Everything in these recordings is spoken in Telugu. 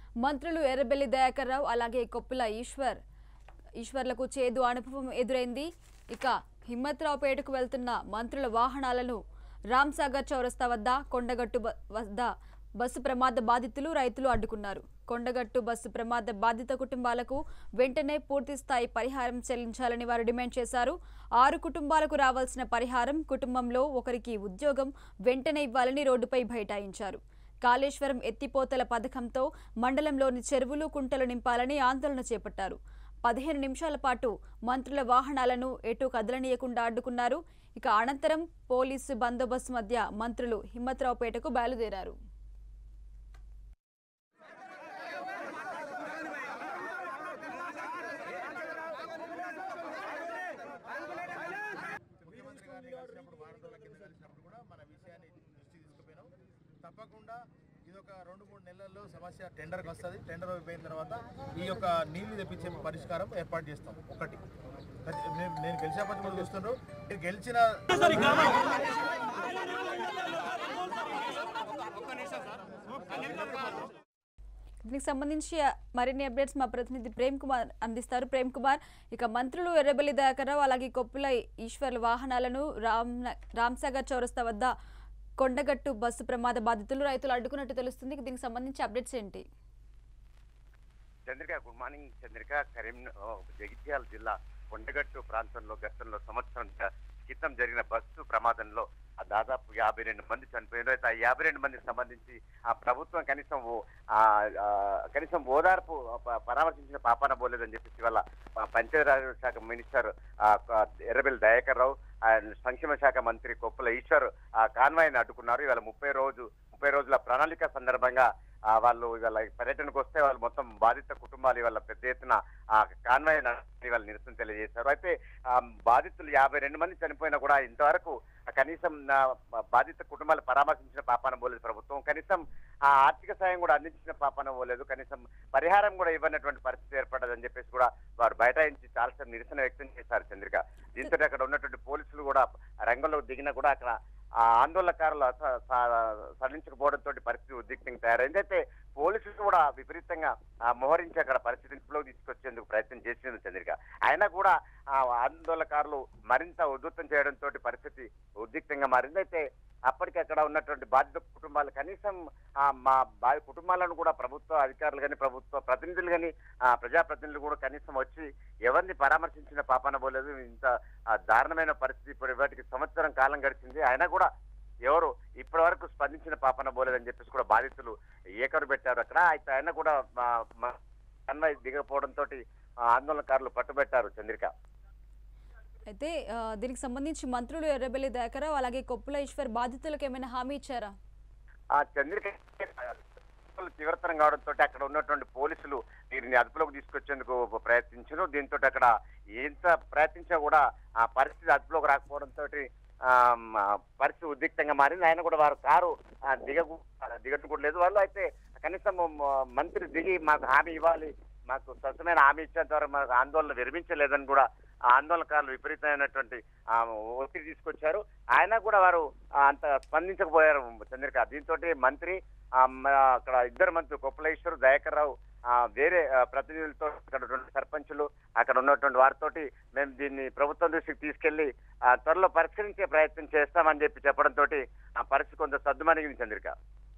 మంత్రులు ఎర్రబెల్లి దయాకర్ రావు అలాగే కొప్పుల ఈశ్వర్ ఈశ్వర్లకు చేదు అనుభవం ఎదురైంది ఇక హిమ్మత్రావుపేటకు వెళ్తున్న మంత్రుల వాహనాలను రామ్సాగర్ చౌరస్తా వద్ద కొండగట్టు బ- వద్ద బస్సు ప్రమాద బాధితులు రైతులు అడ్డుకున్నారు కొండగట్టు బస్సు ప్రమాద బాధిత కుటుంబాలకు వెంటనే పూర్తి స్థాయి పరిహారం చెల్లించాలని వారు డిమాండ్ చేశారు ఆరు కుటుంబాలకు రావాల్సిన పరిహారం కుటుంబంలో ఒకరికి ఉద్యోగం వెంటనే ఇవ్వాలని రోడ్డుపై బైఠాయించారు కాళేశ్వరం ఎత్తిపోతల పథకంతో మండలంలోని చెరువులు కుంటలు నింపాలని ఆందోళన చేపట్టారు పదిహేను నిమిషాల పాటు మంత్రుల వాహనాలను ఎటు కదలనీయకుండా అడ్డుకున్నారు ఇక అనంతరం పోలీసు బందోబస్తు మధ్య మంత్రులు హిమ్మత్రావుపేటకు బయలుదేరారు ముఖ్యమంత్రి గారిని కలిసినప్పుడు వారం రోజుల కింద కలిసినప్పుడు కూడా మన విషయాన్ని దృష్టి తీసుకుపోయినాం తప్పకుండా ఇది ఒక రెండు మూడు నెలల్లో సమస్య టెండర్కి వస్తుంది టెండర్ అయిపోయిన తర్వాత ఈ యొక్క నీళ్లు తెప్పించే పరిష్కారం ఏర్పాటు చేస్తాం ఒకటి ఖచ్చి- నేను నేను గెలిచే పద్ధతి కూడా చూస్తున్నారు మీరు గెలిచిన దీనికి సంబంధించి మరిన్ని అప్డేట్స్ మా ప్రతినిధి ప్రేమ్ కుమార్ అందిస్తారు ప్రేమ్ కుమార్ ఇక మంత్రులు ఎర్రబెల్లి దయాకర్రావు అలాగే కొప్పుల ఈశ్వర్ల వాహనాలను రామ్ రామ్సాగర్ చౌరస్తా వద్ద కొండగట్టు బస్సు ప్రమాద బాధితులు రైతులు అడ్డుకున్నట్టు తెలుస్తుంది ఇక దీనికి సంబంధించి అప్డేట్స్ ఏంటి చంద్రిక గుడ్ మార్నింగ్ చంద్రిక కరీం ఓ, జగిత్యాల జిల్లా కొండగట్టు ప్రాంతంలో గతంలో సంవత్సరం క- క్రితం జరిగిన బస్సు ప్రమాదంలో ఆ దాదాపు యాభై రెండు మంది చనిపోయారు అయితే ఆ యాభై రెండు మందికి సంబంధించి ఆ ప్రభుత్వం కనీసం ఓ- ఆ, ఆ, కనీసం ఓదార్పు ప- పరామర్శించిన పాపాన పోలేదని చెప్పేసి వాళ్ళ పంచాయతీరాజ్ శాఖ మినిస్టర్ ఆ, క- ఎర్రబెల్లి దయాకర్ రావు ఆ, సంక్షేమ శాఖ మంత్రి కొప్పుల ఈశ్వర్ ఆ కాన్వాయ్ని అడ్డుకున్నారు ఇవాళ ముప్పై రోజు ముప్పై రోజుల ప్రణాళిక సందర్భంగా ఆ, వాళ్ళు ఇవాళ పర్యటనకు వస్తే వాళ్ళు మొత్తం బాధిత కుటుంబాలు ఇవాళ పెద్ద ఎత్తున ఆ కాన్వాయ్ వాళ్ళ నిరసన తెలియజేశారు అయితే ఆ, బాధితులు యాభై రెండు మంది చనిపోయినా కూడా ఇంతవరకు ఆ, కనీసం ఆ, బాధిత కుటుంబాలు పరామర్శించిన పాపాన పోలేదు ప్రభుత్వం కనీసం ఆ ఆర్థిక సాయం కూడా అందించిన పాపాన పోలేదు కనీసం పరిహారం కూడా ఇవ్వనటువంటి పరిస్థితి ఏర్పడదని చెప్పేసి కూడా వారు బైఠాయించి చాలాసేపు నిరసన వ్యక్తం చేశారు చంద్రిక దీంతో అక్కడ ఉన్నటువంటి పోలీసులు కూడా రంగంలో దిగినా కూడా అక్కడ ఆ ఆందోళనకారులు స- స- సడలించకపోవడంతో పరిస్థితి ఉద్రిక్తంగా తయారైంది అయితే పోలీసులు కూడా విపరీతంగా ఆ, మోహరించి అక్కడ పరిస్థితిని ఇంట్లో తీసుకొచ్చేందుకు ప్రయత్నం చేసింది చంద్రిక అయినా కూడా ఆ ఆందోళనకారులు మరింత ఉధృతం చేయడంతో పరిస్థితి ఉద్రిక్తంగా మారింది అయితే అప్పటికి అక్కడ ఉన్నటువంటి బాధిత కుటుంబాలు కనీసం ఆ, మా బా కుటుంబాలను కూడా ప్రభుత్వ అధికారులు కానీ ప్రభుత్వ ప్రతినిధులు కానీ ప్రజాప్రతినిధులు కూడా కనీసం వచ్చి ఎవరిని పరామర్శించిన పాపాన పోలేదు ఇంత ఆ, దారుణమైన పరిస్థితి ఇప్పుడు వాటికి సంవత్సరం కాలం గడిచింది అయినా కూడా ఎవరు ఇప్పటి వరకు స్పందించిన పాపన పోలేదని చెప్పేసి కూడా బాధితులు ఏకరు పెట్టారు అక్కడ అయితే ఆయన కూడా అన్వయ దిగకపోవడంతో ఆందోళనకారులు పట్టుబెట్టారు చంద్రిక అయితే ఆ, దీనికి సంబంధించి మంత్రులు ఎర్రబెల్లి దయాకర్రావు అలాగే కొప్పుల ఈశ్వర్ బాధితులకు ఏమైనా హామీ ఇచ్చారా ఆ చంద్రిక తీవ్రతరం కావడంతో అక్కడ ఉన్నటువంటి పోలీసులు వీరిని అదుపులోకి తీసుకొచ్చేందుకు ప్రయత్నించారు దీంతో అక్కడ ఎంత ప్రయత్నించినా కూడా ఆ పరిస్థితి అదుపులోకి రాకపోవడంతో పరిస్థితి ఉద్రిక్తంగా మారింది ఆయన కూడా వారు కారు ఆ, దిగకు దిగట్టు కూడా లేదు వాళ్ళు అయితే కనీసం మ- మంత్రి దిగి మాకు హామీ ఇవ్వాలి మాకు స్వచ్ఛమైన హామీ ఇచ్చేంత ద్వారా మాకు ఆందోళన విరమించలేదని కూడా ఆ ఆందోళనకారులు విపరీతమైనటువంటి ఆ, ఒత్తిడి తీసుకొచ్చారు ఆయన కూడా వారు ఆ, అంత స్పందించకపోయారు చంద్రిక దీంతో మంత్రి ఆ, మ- అక్కడ ఇద్దరు మంత్రులు కొప్పలేశ్వర్ దయాకర్ రావు ఆ, వేరే ఆ, ప్రతినిధులతో అక్కడ రెండు సర్పంచులు అక్కడ ఉన్నటువంటి వారితోటి మేము దీన్ని ప్రభుత్వం దృష్టికి తీసుకెళ్లి ఆ, త్వరలో పరిష్కరించే ప్రయత్నం చేస్తామని చెప్పి చెప్పడంతో ఆ పరిస్థితి కొంత సద్దుమణిగింది చంద్రిక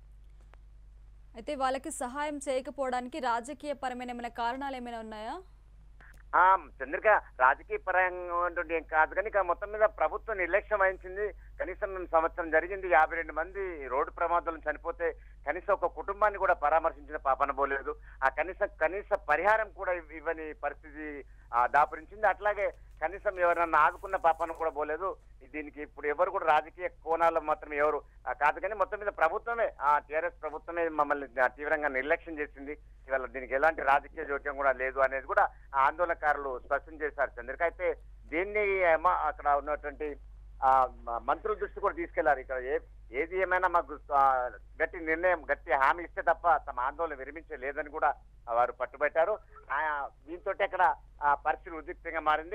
అయితే వాళ్ళకి సహాయం చేయకపోవడానికి రాజకీయ పరమైన ఏమైనా కారణాలు ఏమైనా ఉన్నాయా ఆ చంద్రిక రాజకీయ పరంగా ఉన్నటువంటి ఏం కాదు కానీ ఇక మొత్తం మీద ప్రభుత్వం నిర్లక్ష్యం వహించింది కనీసం సంవత్సరం జరిగింది యాభై రెండు మంది రోడ్డు ప్రమాదాలు చనిపోతే కనీసం ఒక కుటుంబాన్ని కూడా పరామర్శించిన పాపన పోలేదు ఆ కనీసం కనీస పరిహారం కూడా ఇవ్- ఇవ్వని పరిస్థితి ఆ, దాపురించింది అట్లాగే కనీసం ఎవరన్నా ఆదుకున్న పాపన కూడా పోలేదు దీనికి ఇప్పుడు ఎవరు కూడా రాజకీయ కోణాల్లో మాత్రం ఎవరు ఆ, కాదు కానీ మొత్తం మీద ప్రభుత్వమే ఆ టీఆర్ఎస్ ప్రభుత్వమే మమ్మల్ని ఆ, తీవ్రంగా నిర్లక్ష్యం చేసింది ఇవాళ దీనికి ఎలాంటి రాజకీయ జోక్యం కూడా లేదు అనేది కూడా ఆ ఆందోళనకారులు స్పష్టం చేశారు చంద్రిక అయితే దీన్ని ఏమో అక్కడ ఉన్నటువంటి ఆ మ- మంత్రుల దృష్టి కూడా తీసుకెళ్లారు ఇక్కడ ఏ ఏది ఏమైనా మాకు ఆ, గట్టి నిర్ణయం గట్టి హామీ ఇస్తే తప్ప తమ ఆందోళన విరమించే లేదని కూడా వారు పట్టుబట్టారు ఆ, దీంతో అక్కడ ఆ పరిస్థితి ఉద్రిక్తంగా మారింది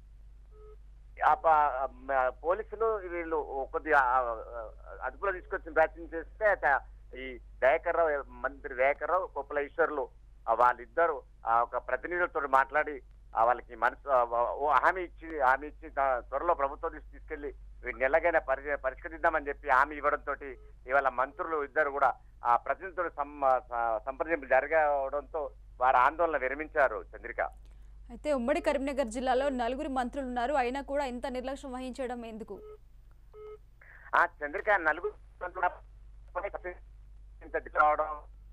ఆ ప- మ- పోలీసులు వీళ్ళు కొద్దిగా ఆ, అదుపులో తీసుకొచ్చిన ప్రయత్నం చేస్తే అత- ఈ దయాకర్ రావు మంత్రి దయాకర్ రావు కొప్పుల ఈశ్వర్లు ఆ వాళ్ళిద్దరు ఆ ఒక ప్రతినిధులతో మాట్లాడి ఆ వాళ్ళకి మనసు ఆ ఓ హామీ ఇచ్చి హామీ ఇచ్చి దా- త్వరలో ప్రభుత్వం దృష్టి తీసుకెళ్లి వీటిని ఎలాగైనా పరి పరిష్కరిద్దామని చెప్పి హామీ ఇవ్వడంతో ఇవాళ మంత్రులు ఇద్దరు కూడా ఆ ప్రతినిధులతో సం- స- సంప్రదింపులు జరగడంతో వారు ఆందోళన విరమించారు చంద్రిక అయితే ఉమ్మడి కరీంనగర్ జిల్లాలో నలుగురు మంత్రులు ఉన్నారు అయినా కూడా ఇంత నిర్లక్ష్యం వహించడం ఎందుకు ఆ చంద్రిక నలుగురు మంత్రుల ఇంత దిక్కు రావడం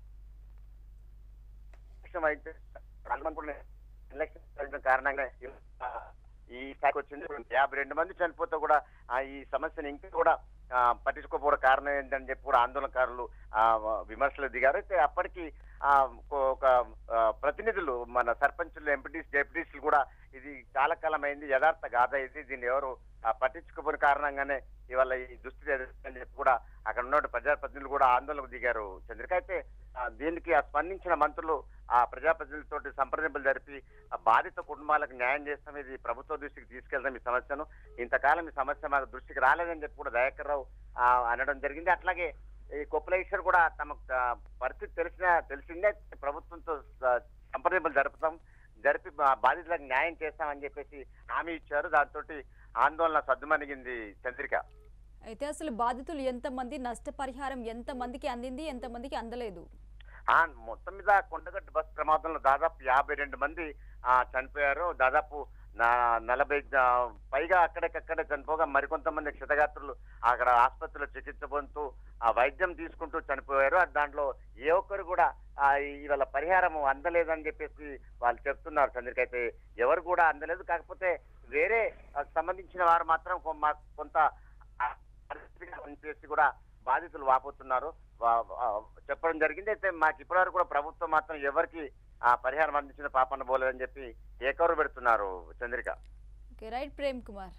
నిర్లక్ష్యం అయితే నాలుగు మంత్రులు నిర్లక్ష్యం చేయడం కారణంగా ఆ, ఈ శాఖ వచ్చింది యాభై రెండు మంది చనిపోతే కూడా ఆ, ఈ సమస్యను ఇంకా కూడా ఆ, పట్టించుకోకపోవడం కారణం ఏంటని చెప్పి కూడా ఆందోళనకారులు ఆ, విమర్శలు దిగారు అయితే అప్పటికి ఆ, ఒక- ఒక ఆ, ప్రతినిధులు మన సర్పంచులు ఎంపీటీస్ డెప్యూటీస్లు కూడా ఇది చాలా కాలం అయింది యథార్థ గాథ ఇది దీన్ని ఎవరు ఆ, పట్టించుకోపోయిన కారణంగానే ఇవాళ ఈ దుస్థితి ఎదుర్కొందని చెప్పి కూడా అక్కడ ఉన్న ప్రజాప్రతినిధులు కూడా ఆందోళనకు దిగారు చంద్రిక అయితే ఆ, దీనికి ఆ స్పందించిన మంత్రులు ఆ ప్రజాప్రతినిధులతో సంప్రదింపులు జరిపి ఆ బాధిత కుటుంబాలకు న్యాయం చేస్తాం ఇది ప్రభుత్వ దృష్టికి తీసుకెళ్తాం ఈ సమస్యను ఇంతకాలం ఈ సమస్య మాకు దృష్టికి రాలేదని చెప్పి కూడా దయాకర్ రావు ఆ, అనడం జరిగింది అట్లాగే ఈ కొప్పులేశ్వర్ కూడా తమకు ఆ, పరిస్థితి తెలిసిన తెలిసిందే ప్రభుత్వంతో ఆ, సంప్రదింపులు జరుపుతాం జరిపి బా- బాధితులకు న్యాయం చేస్తామని చెప్పేసి హామీ ఇచ్చారు దాంతో ఆందోళన సద్దుమణిగింది చంద్రిక అయితే అసలు బాధితులు ఎంతమంది నష్టపరిహారం ఎంతమందికి అందింది ఎంతమందికి అందలేదు ఆ మొత్తం మీద కొండగట్టు బస్ ప్రమాదంలో దాదాపు యాభై రెండు మంది ఆ చనిపోయారు దాదాపు నా- నలభై ఆ, పైగా అక్కడికక్కడే చనిపోగా మరికొంతమంది క్షతగాత్రులు అక్కడ ఆసుపత్రిలో చికిత్స పొందుతూ ఆ వైద్యం తీసుకుంటూ చనిపోయారు ఆ దాంట్లో ఏ ఒక్కరు కూడా ఆ, ఇవాళ పరిహారం అందలేదని చెప్పేసి వాళ్ళు చెప్తున్నారు చంద్రిక అయితే ఎవరు కూడా అందలేదు కాకపోతే వేరే ఆ, సంబంధించిన వారు మాత్రం కొ- మా- కొంత ఆ, పరిస్థితిగా పనిచేసి కూడా బాధితులు వాపోతున్నారు వా- వా- చెప్పడం జరిగింది అయితే మాకు ఇప్పటివరకు కూడా ప్రభుత్వం మాత్రం ఎవరికి ఆ పరిహారం అందించిన పాపన పోలేదని చెప్పి ఏకవరు పెడుతున్నారు చంద్రిక ఓకే రైట్ ప్రేమ్ కుమార్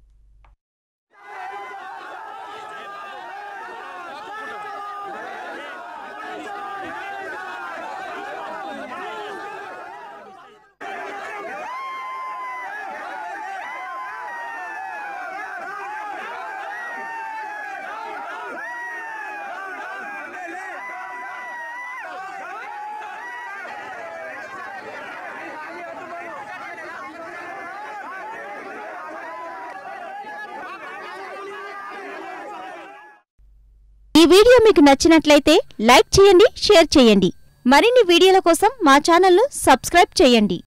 ఈ వీడియో మీకు నచ్చినట్లయితే లైక్ చేయండి షేర్ చేయండి మరిన్ని వీడియోల కోసం మా ఛానల్ను సబ్స్క్రైబ్ చేయండి